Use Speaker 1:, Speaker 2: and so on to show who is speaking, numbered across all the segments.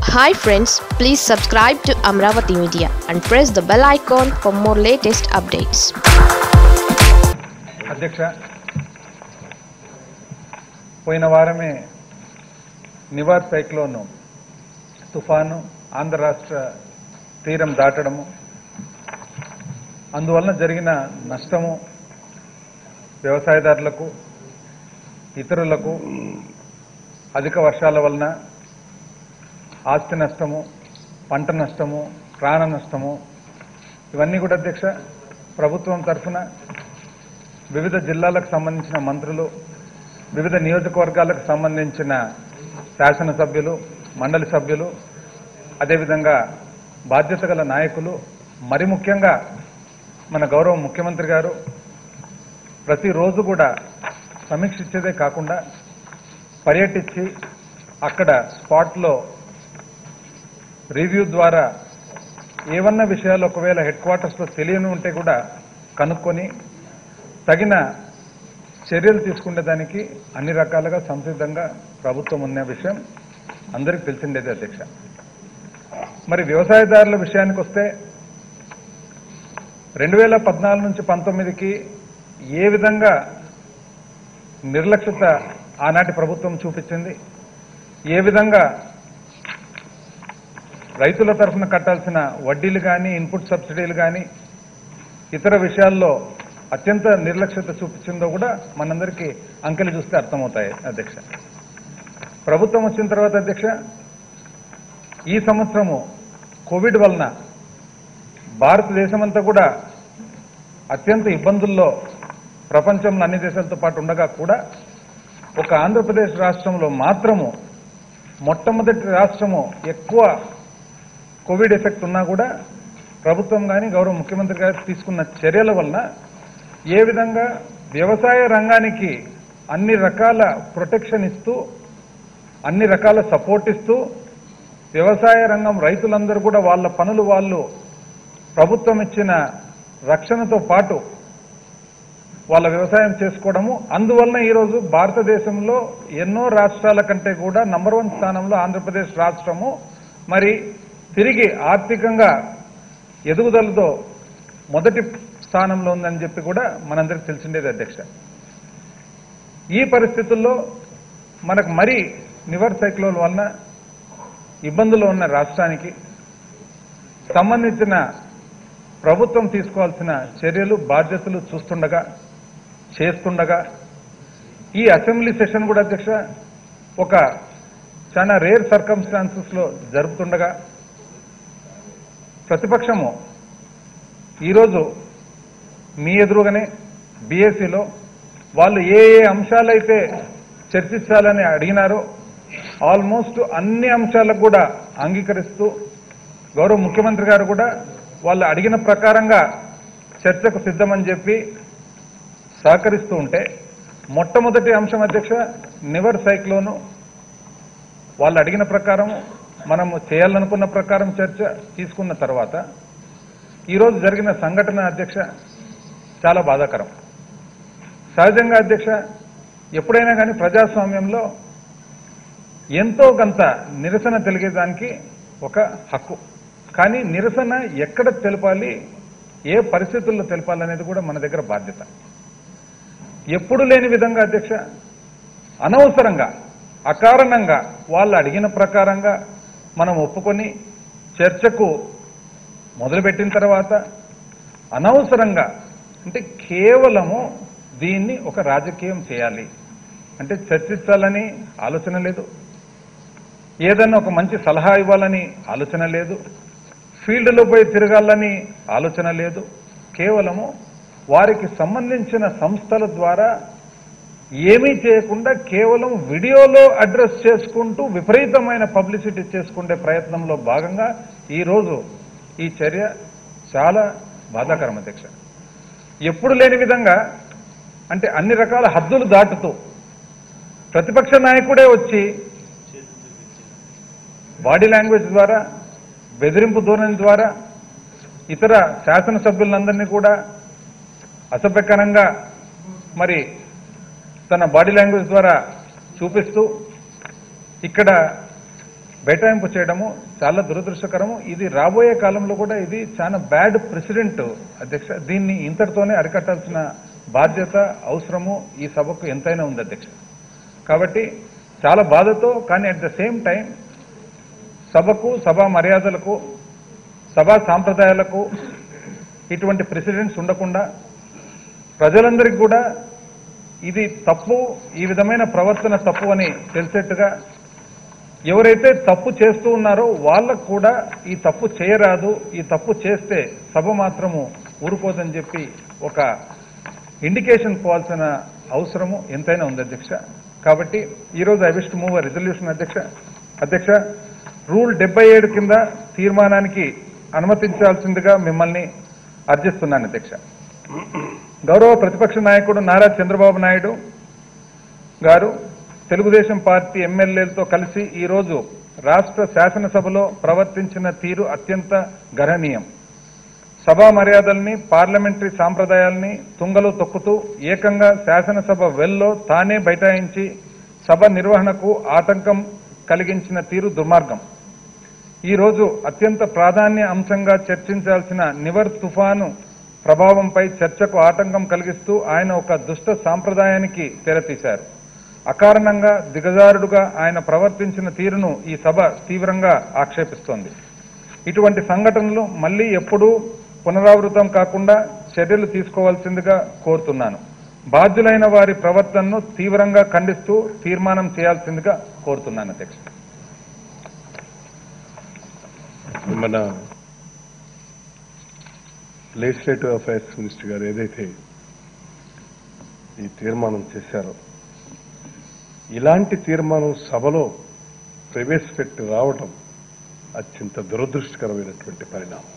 Speaker 1: hi friends please subscribe to Amaravati media and press the bell icon for more latest updates
Speaker 2: అధ్యక్ష పోయిన వారమే Nivar cyclone తుఫాను ఆంధ్ర రాష్ట్ర తీరం దాటడము అందువలన జరిగిన నష్టము వ్యవసాయదారులకు ఇతరులకు అధిక వర్షాల వలన ఆస్తి నష్టము పంట నష్టము ప్రాణ నష్టము ఇవన్నీ కూడా అధ్యక్ష ప్రభుత్వం తరఫున వివిధ జిల్లాలకు సంబంధించిన మంత్రులు వివిధ నియోజకవర్గాలకు సంబంధించిన శాసనసభ్యులు మండలి సభ్యులు అదేవిధంగా బాధ్యత గల నాయకులు మరి ముఖ్యంగా మన గౌరవ ముఖ్యమంత్రి గారు ప్రతిరోజు కూడా సమీక్షించేదే కాకుండా పర్యటించి అక్కడ స్పాట్లో రివ్యూ ద్వారా ఏవన్నా విషయాలు ఒకవేళ హెడ్ క్వార్టర్స్లో తెలియని ఉంటే కూడా కనుక్కొని తగిన చర్యలు తీసుకునేదానికి అన్ని రకాలుగా సంసిద్ధంగా ప్రభుత్వం ఉన్న విషయం అందరికీ తెలిసిండేది అధ్యక్ష మరి వ్యవసాయదారుల విషయానికి వస్తే రెండు వేల పద్నాలుగు నుంచి పంతొమ్మిదికి ఏ విధంగా నిర్లక్ష్యత ఆనాటి ప్రభుత్వం చూపించింది ఏ విధంగా రైతుల తరఫున కట్టాల్సిన వడ్డీలు కానీ ఇన్పుట్ సబ్సిడీలు కానీ ఇతర విషయాల్లో అత్యంత నిర్లక్ష్యత చూపించిందో కూడా మనందరికీ అంకెలు చూస్తే అర్థమవుతాయి అధ్యక్ష ప్రభుత్వం వచ్చిన తర్వాత అధ్యక్ష ఈ సంవత్సరము కోవిడ్ వలన భారతదేశమంతా కూడా అత్యంత ఇబ్బందుల్లో ప్రపంచంలో అన్ని దేశాలతో పాటు ఉండగా కూడా ఒక ఆంధ్రప్రదేశ్ రాష్ట్రంలో మాత్రము మొట్టమొదటి రాష్ట్రము ఎక్కువ కోవిడ్ ఎఫెక్ట్ ఉన్నా కూడా ప్రభుత్వం కానీ గౌరవ ముఖ్యమంత్రి గారు తీసుకున్న చర్యల వలన ఏ విధంగా వ్యవసాయ రంగానికి అన్ని రకాల ప్రొటెక్షన్ ఇస్తూ అన్ని రకాల సపోర్ట్ ఇస్తూ వ్యవసాయ రంగం రైతులందరూ కూడా వాళ్ళ పనులు వాళ్ళు ప్రభుత్వం ఇచ్చిన రక్షణతో పాటు వాళ్ళ వ్యవసాయం చేసుకోవడము అందువలన ఈరోజు భారతదేశంలో ఎన్నో రాష్ట్రాల కంటే కూడా నంబర్ వన్ స్థానంలో ఆంధ్రప్రదేశ్ రాష్ట్రము మరి తిరిగి ఆర్థికంగా ఎదుగుదలతో మొదటి స్థానంలో ఉందని చెప్పి కూడా మనందరికి తెలిసిండేది అధ్యక్ష ఈ పరిస్థితుల్లో మనకు మరీ నివర్ సైక్లోన్ వలన ఇబ్బందులు ఉన్న రాష్ట్రానికి సంబంధించిన ప్రభుత్వం తీసుకోవాల్సిన చర్యలు బాధ్యతలు చూస్తుండగా చేస్తుండగా ఈ అసెంబ్లీ సెషన్ కూడా అధ్యక్ష ఒక చాలా రేర్ సర్కమ్స్టాన్సెస్ లో జరుపుతుండగా ప్రతిపక్షము ఈరోజు మీ ఎదురుగానే బీఎస్సీలో వాళ్ళు ఏ ఏ అంశాలైతే చర్చించాలని అడిగినారో ఆల్మోస్ట్ అన్ని అంశాలకు కూడా అంగీకరిస్తూ గౌరవ ముఖ్యమంత్రి గారు కూడా వాళ్ళు అడిగిన ప్రకారంగా చర్చకు సిద్ధమని చెప్పి సహకరిస్తూ ఉంటే మొట్టమొదటి అంశం అధ్యక్ష నివర్ సైక్లోను వాళ్ళు అడిగిన ప్రకారం మనము చేయాలనుకున్న ప్రకారం చర్చ తీసుకున్న తర్వాత ఈరోజు జరిగిన సంఘటన అధ్యక్ష చాలా బాధాకరం సహజంగా అధ్యక్ష ఎప్పుడైనా కానీ ప్రజాస్వామ్యంలో ఎంతో కొంత నిరసన తెలిగేదానికి ఒక హక్కు కానీ నిరసన ఎక్కడ తెలపాలి ఏ పరిస్థితుల్లో తెలపాలనేది కూడా మన దగ్గర బాధ్యత ఎప్పుడు లేని విధంగా అధ్యక్ష అనవసరంగా అకారణంగా వాళ్ళు అడిగిన ప్రకారంగా మనం ఒప్పుకొని చర్చకు మొదలుపెట్టిన తర్వాత అనవసరంగా అంటే కేవలము దీన్ని ఒక రాజకీయం చేయాలి అంటే చర్చించాలని ఆలోచన లేదు ఏదన్నా ఒక మంచి సలహా ఇవ్వాలని ఆలోచన లేదు ఫీల్డ్లో పోయి తిరగాలని ఆలోచన లేదు కేవలము వారికి సంబంధించిన సంస్థల ద్వారా ఏమీ చేయకుండా కేవలం వీడియోలో అడ్రస్ చేసుకుంటూ విపరీతమైన పబ్లిసిటీ చేసుకునే ప్రయత్నంలో భాగంగా ఈరోజు ఈ చర్య చాలా బాధాకరం అధ్యక్ష ఎప్పుడు లేని విధంగా అంటే అన్ని రకాల హద్దులు దాటుతూ ప్రతిపక్ష నాయకుడే వచ్చి బాడీ లాంగ్వేజ్ ద్వారా బెదిరింపు ధోరణి ద్వారా ఇతర శాసనసభ్యులందరినీ కూడా అసభ్యకరంగా మరి తన బాడీ లాంగ్వేజ్ ద్వారా చూపిస్తూ ఇక్కడ బైఠాయింపు చేయడము చాలా దురదృష్టకరము ఇది రాబోయే కాలంలో కూడా ఇది చాలా బ్యాడ్ ప్రెసిడెంట్ అధ్యక్ష దీన్ని ఇంతటితోనే అరికట్టాల్సిన బాధ్యత అవసరము ఈ సభకు ఎంతైనా ఉంది అధ్యక్ష కాబట్టి చాలా బాధతో కానీ అట్ ద సేమ్ టైం సభకు సభా మర్యాదలకు సభా సాంప్రదాయాలకు ఇటువంటి ప్రెసిడెంట్స్ ఉండకుండా ప్రజలందరికీ కూడా ఇది తప్పు ఈ విధమైన ప్రవర్తన తప్పు అని తెలిసేట్టుగా ఎవరైతే తప్పు చేస్తూ ఉన్నారో వాళ్ళకు కూడా ఈ తప్పు చేయరాదు ఈ తప్పు చేస్తే సభ మాత్రము ఊరుకోదని చెప్పి ఒక ఇండికేషన్ పోవాల్సిన అవసరము ఎంతైనా ఉంది అధ్యక్ష కాబట్టి ఈరోజు I wish to move resolution అధ్యక్ష అధ్యక్ష రూల్ డెబ్బై ఏడు కింద తీర్మానానికి అనుమతించాల్సిందిగా మిమ్మల్ని అర్జిస్తున్నాను అధ్యక్ష గౌరవ ప్రతిపక్ష నాయకుడు నారా చంద్రబాబు నాయుడు గారు తెలుగుదేశం పార్టీ ఎమ్మెల్యేలతో కలిసి ఈరోజు రాష్ట్ర శాసనసభలో ప్రవర్తించిన తీరు అత్యంత గణనీయం సభా మర్యాదల్ని పార్లమెంటరీ సాంప్రదాయాల్ని తుంగలో తొక్కుతూ ఏకంగా శాసనసభ వెల్లో తానే బైఠాయించి సభ నిర్వహణకు ఆటంకం కలిగించిన తీరు దుర్మార్గం ఈ రోజు అత్యంత ప్రాధాన్య అంశంగా చర్చించాల్సిన నివర్ తుఫాను ప్రభావంపై చర్చకు ఆటంకం కలిగిస్తూ ఆయన ఒక దుష్ట సాంప్రదాయానికి తెరతీశారు అకారణంగా దిగజారుడుగా ఆయన ప్రవర్తించిన తీరును ఈ సభ తీవ్రంగా ఆక్షేపిస్తోంది ఇటువంటి సంఘటనలు మళ్లీ ఎప్పుడూ పునరావృతం కాకుండా చర్యలు తీసుకోవాల్సిందిగా కోరుతున్నాను బాధ్యులైన వారి ప్రవర్తనను తీవ్రంగా ఖండిస్తూ తీర్మానం చేయాల్సిందిగా కోరుతున్నాను అధ్యక్ష
Speaker 3: మన లెజిస్లేటివ్ అఫైర్స్ మినిస్టర్ గారు ఏదైతే ఈ తీర్మానం చేశారో ఇలాంటి తీర్మానం సభలో ప్రవేశపెట్టి రావటం అత్యంత దురదృష్టకరమైనటువంటి పరిణామం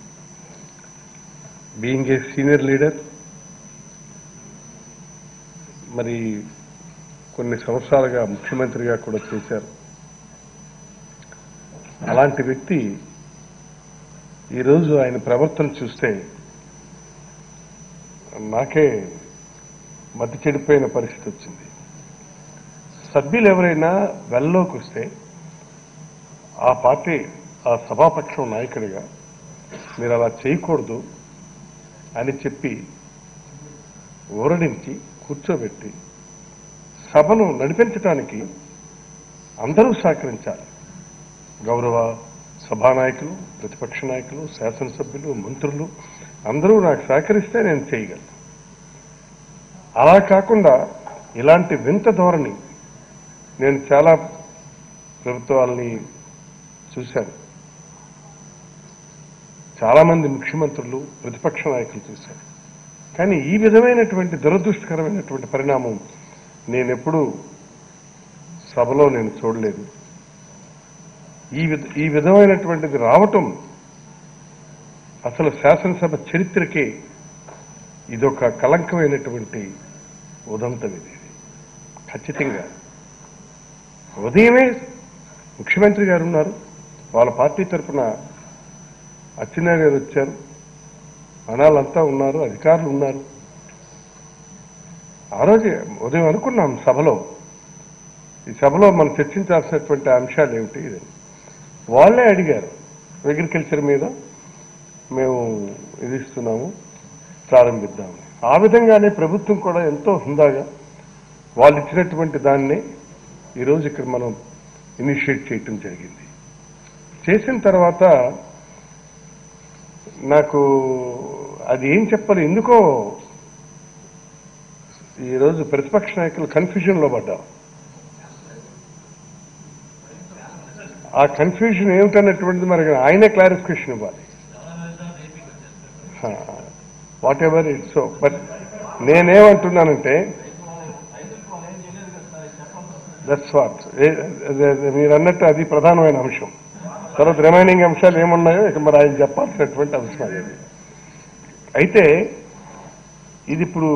Speaker 3: బీయింగ్ ఏ సీనియర్ లీడర్ మరి కొన్ని సంవత్సరాలుగా ముఖ్యమంత్రిగా కూడా చేశారు అలాంటి వ్యక్తి ఈరోజు ఆయన ప్రవర్తన చూస్తే నాకే మతి చెడిపోయిన పరిస్థితి వచ్చింది సభ్యులు ఎవరైనా వెల్లోకి వస్తే ఆ పార్టీ ఆ సభాపక్షం నాయకుడిగా మీరు అలా చేయకూడదు అని చెప్పి ఊరడించి కూర్చోబెట్టి సభను నడిపించడానికి అందరూ సహకరించాలి గౌరవ సభానాయకులు ప్రతిపక్ష నాయకులు శాసనసభ్యులు మంత్రులు అందరూ నాకు సహకరిస్తే నేను చేయగలను అలా కాకుండా ఇలాంటి వింత ధోరణి నేను చాలా ప్రభుత్వాలని చూశాను చాలామంది ముఖ్యమంత్రులు ప్రతిపక్ష నాయకులు చూశాను కానీ ఈ విధమైనటువంటి దురదృష్టకరమైనటువంటి పరిణామం నేనెప్పుడూ సభలో నేను చూడలేదు ఈ విధ ఈ విధమైనటువంటిది రావటం అసలు శాసనసభ చరిత్రకే ఇదొక కలంకమైనటువంటి ఉదంతం ఇది ఖచ్చితంగా ఉదయమే ముఖ్యమంత్రి గారు ఉన్నారు వాళ్ళ పార్టీ తరఫున అచ్చెన్నాయుడు గారు వచ్చారు అనాలంతా ఉన్నారు అధికారులు ఉన్నారు ఆ రోజే ఉదయం అనుకున్నాం సభలో ఈ సభలో మనం చర్చించాల్సినటువంటి అంశాలు ఏమిటి ఇది వాళ్ళే అడిగారు అగ్రికల్చర్ మీద మేము ఇది ఇస్తున్నాము ప్రారంభిద్దాము ఆ విధంగానే ప్రభుత్వం కూడా ఎంతో హుందాగా వాళ్ళు ఇచ్చినటువంటి దాన్నే ఈరోజు ఇక్కడ మనం ఇనిషియేట్ చేయటం జరిగింది చేసిన తర్వాత నాకు అది ఏం చెప్పాలి ఎందుకో ఈరోజు ప్రతిపక్ష నాయకులు కన్ఫ్యూజన్లో పడ్డారు ఆ కన్ఫ్యూజన్ ఏమిటన్నటువంటిది మరి ఆయనే క్లారిఫికేషన్ ఇవ్వాలి whatever it so but నేనేమంటున్నానంటే దట్స్ వాట్ మీరు అన్నట్టు అది ప్రధానమైన అంశం తర్వాత రిమైనింగ్ అంశాలు ఏమున్నాయో ఇక మరి ఆయన చెప్పాల్సినటువంటి అంశం అది అయితే ఇది ఇప్పుడు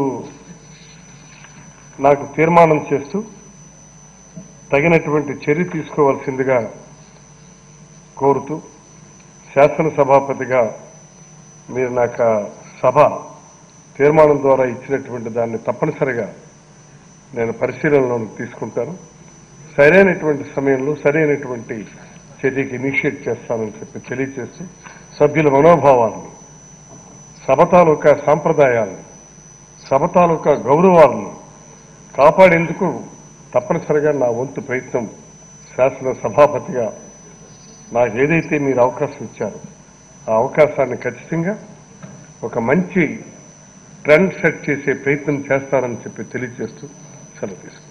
Speaker 3: నాకు తీర్మానం చేస్తూ తగినటువంటి చర్య తీసుకోవాల్సిందిగా కోరుతూ శాసనసభాపతిగా మీరు నాకు ఆ సభ తీర్మానం ద్వారా ఇచ్చినటువంటి దాన్ని తప్పనిసరిగా నేను పరిశీలనలోకి తీసుకుంటాను సరైనటువంటి సమయంలో సరైనటువంటి చర్యకి ఇనిషియేట్ చేస్తానని చెప్పి తెలియజేస్తూ సభ్యుల మనోభావాన్ని సభ తాలూకా సాంప్రదాయాల్ని సభ తాలూకా గౌరవాలను కాపాడేందుకు తప్పనిసరిగా నా వంతు ప్రయత్నం శాసన సభాపతిగా నాకు ఏదైతే మీరు అవకాశం ఇచ్చారో ఆ అవకాశాన్ని ఖచ్చితంగా ఒక మంచి ట్రెండ్ సెట్ చేసే ప్రయత్నం చేస్తారని చెప్పి తెలియజేస్తూ సెలవు తీసుకుంటాను